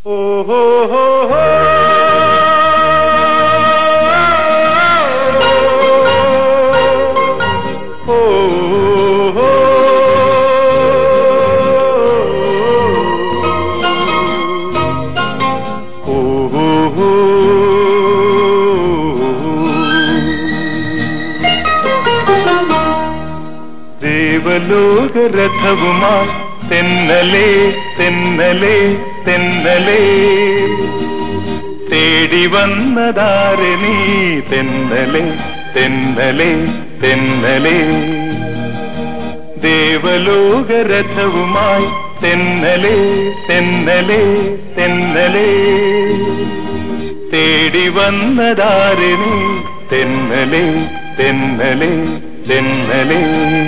ഓഹോ ഹോ ഹോ ഓ ഹോ ഓ ഹോ ഹോ ദേവലോകരഥവുമായി തെന്നലേ തെന്നലേ തെന്നലേ തേടി വന്നതാരെ നീ തെന്നലേ തെന്നലേ തെന്നലേ ദേവലോകരഥവുമായി തെന്നലേ തെന്നലേ തെന്നലേ തേടി വന്നതാരെ നീ തെന്നലേ തെന്നലേ തെന്നലേ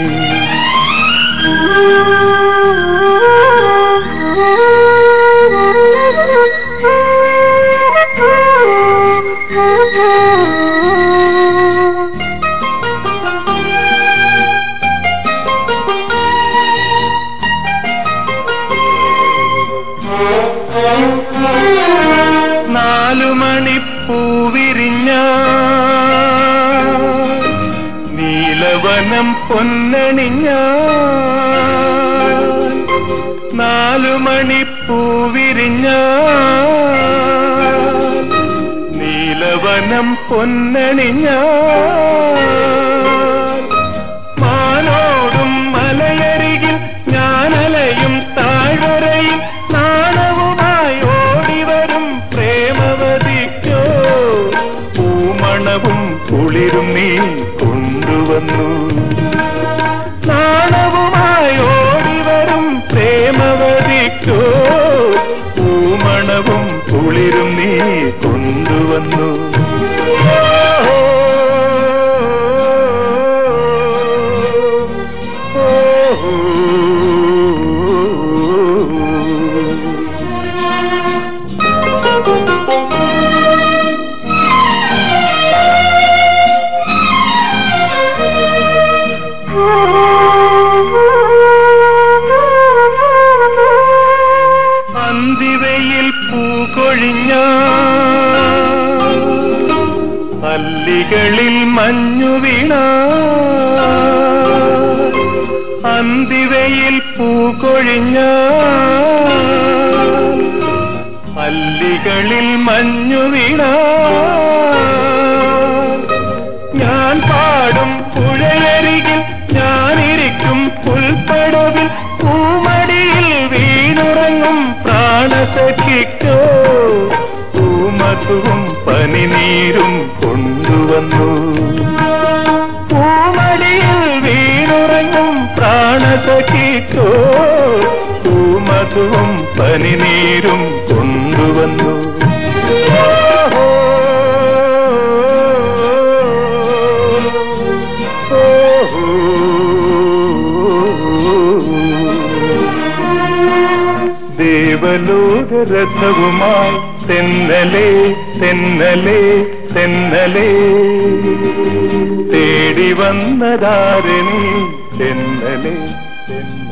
നാലു മണിപ്പൂവിരിഞ്ഞ നീലവനം പൊന്നണിഞ്ഞ നാലു മണിപ്പൂവിരിഞ്ഞ നീലവനം പൊന്നണിഞ്ഞ മാനോടും മലയരികിൽ ഞാനലയും താഴ്വരയിൽ നാണവുമായി ഓടിവരും പ്രേമവതിക്കോ പൂമണവും കുളിരും നീ കൊണ്ടുവന്നു നാണവുമായി ഓടിവരും പ്രേമവതിക്കോ പൂമണവും കുളിരും നീ കൊണ്ടുവന്നു അന്തിവയിൽ പൂകൊഴിഞ്ഞ അല്ലികളിൽ മഞ്ഞു വീണ അന്തിവയിൽ പൂകൊഴിഞ്ഞ അല്ലികളിൽ മഞ്ഞു വീണ ഞാൻ പാടും പുഴയരികിൽ ഞാനിരിക്കും പുൽപ്പടവിൽ പൂമടിയിൽ വീണുറങ്ങും പ്രാണസഖിക്കോ പൂമധുവും പനിനീരും കൊണ്ടുവന്നു പൂമടിയിൽ വീണുറങ്ങും പ്രാണസഖിക്കോ പൂമധുവും പനിനീരും കൊണ്ടുവന്നു ദേവലോകരഥവുമായി തെന്നലേ തെന്നലേ തെന്നലേ തേടി വന്നതാരണി തെന്നലേ തെന്നലേ